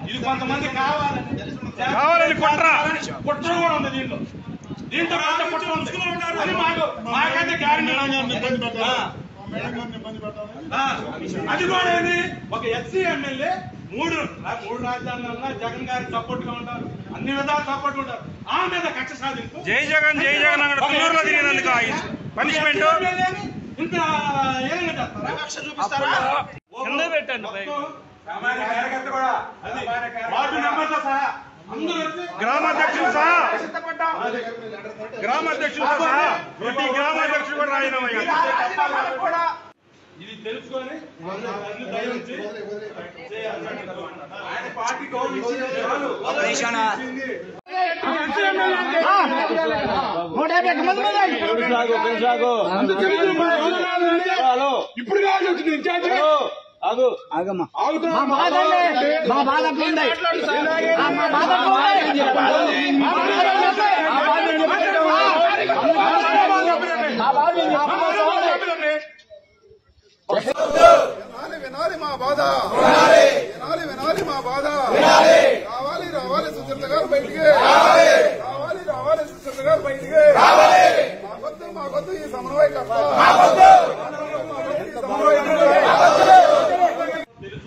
ఇది కొంతమంది కావాలని కావాలని కుట్ర. కుట్ర కూడా ఉంది దీంట్లో దీంట్లో పెద్ద కుట్ర ఉంది అని మాకు మాకైతే గ్యారెంటీ అది కూడా ఏంది ఒక ఎస్సీ ఎమ్మెల్యే మూడు ఆ మూడు రాజధానులన్నా జగన్ గారికి సపోర్ట్ గా ఉంటారు అన్ని విధాలు సపోర్ట్ ఉంటారు ఆ మీద కక్ష సాధింపు జై జగన్ జై జగన్ అక్కడ తుళ్ళూరులో తిరిగినందుకు పనిష్మెంట్ ఒక ఎస్సీ ఎమ్మెల్యేని ఇంత ఏం చేస్తారా కింద పెట్టండి పైకి. మొత్తం సామాన్య కార్యకర్త కూడా అది వార్డు మెంబర్తో సహా అందరూ వచ్చి గ్రామాధ్యక్షులు సహా గ్రామాధ్యక్షులు సహా ప్రతి గ్రామాధ్యక్షులు కూడా రాజీనామా చేయాలి. కూడా ఇది తెలుసుకొని అన్ని దయ ఉంచి చేయాలి. ఆయన పార్టీ గౌరవించింది చాలు. ఇచ్చింది. నూట యాభై ఒక్క మంది మంది హలో ఇప్పుడు కాదు వచ్చింది ఇన్ఛార్జ్ ఆగు ఆగమ్మా మా బాధ అండి. మా బాధ అట్లుంది ఆ, మా బాధ అట్లుంది. మా బాధ అట్లుంది. మా బాధ ఏం చెప్పండి? మా బాధ ఏం చెప్పండి? వినాలి వినాలి మా బాధ వినాలి వినాలి మా బాధ రావాలి రావాలి సుచరిత గారు బయటికి రావాలి రావాలి సుచరిత గారు బయటికి మాకొద్దు మాకొద్దు ఈ సమన్వయకర్త